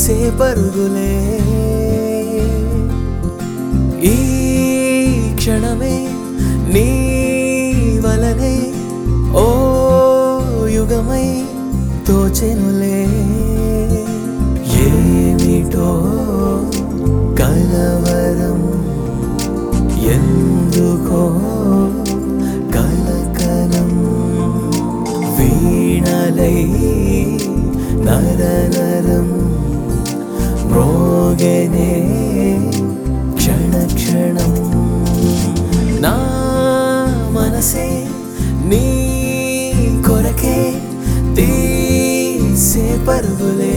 తీసే పరుగులే ఈ క్షణమే నీ వలనే ఓ యుగమై తోచెనులే ఏమిటో కలవరం ఎందుకో కలకలం వీణలై నరనరం మ్రోగనే క్షణ క్షణం నా మనసే నీ కొరకే తీసే పరుగులే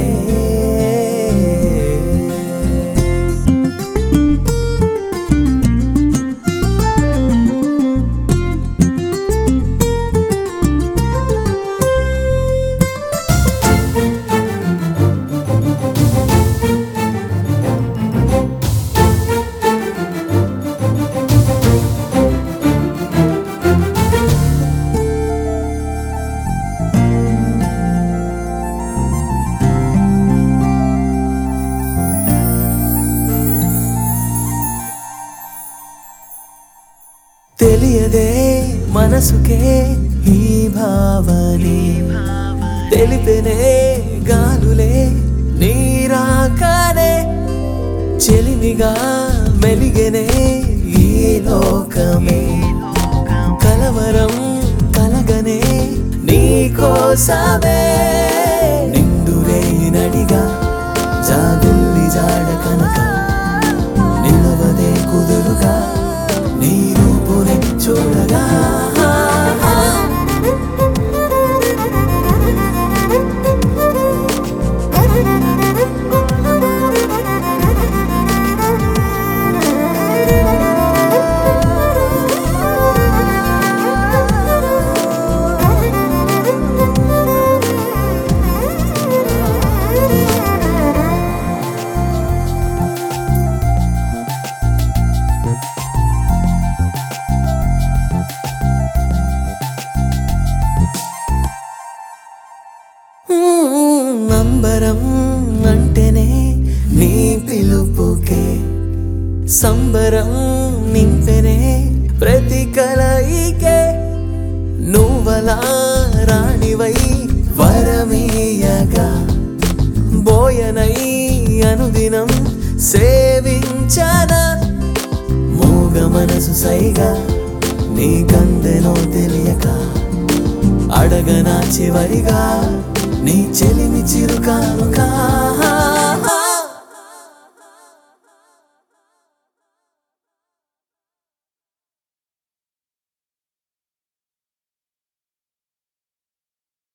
తెలియదే మనసుకే ఈ భావనే తెలిపెనే గాలులే నీరాకనే చెలిమిగా మెలిగెనే ఈ లోకమే కలవరం కలగనే నీ కోసమే నిండు నడిగా జాబిల్లి జాడ కనుక నిలవదే కుదురుగా నీ రూపునే చూడగా మ్మ్, అంబరం అంటేనే నీ పిలుపుకే సంబరం నింపెనే ప్రతి కలయికే నువ్వలా రాణివై వరమీయగా బోయనై అనుదినం సేవించన మూగ మనసు సైగా నీ గందెనో తెలియక అడగనా చివరిగా నీ చెలిమి చిరుకానుగా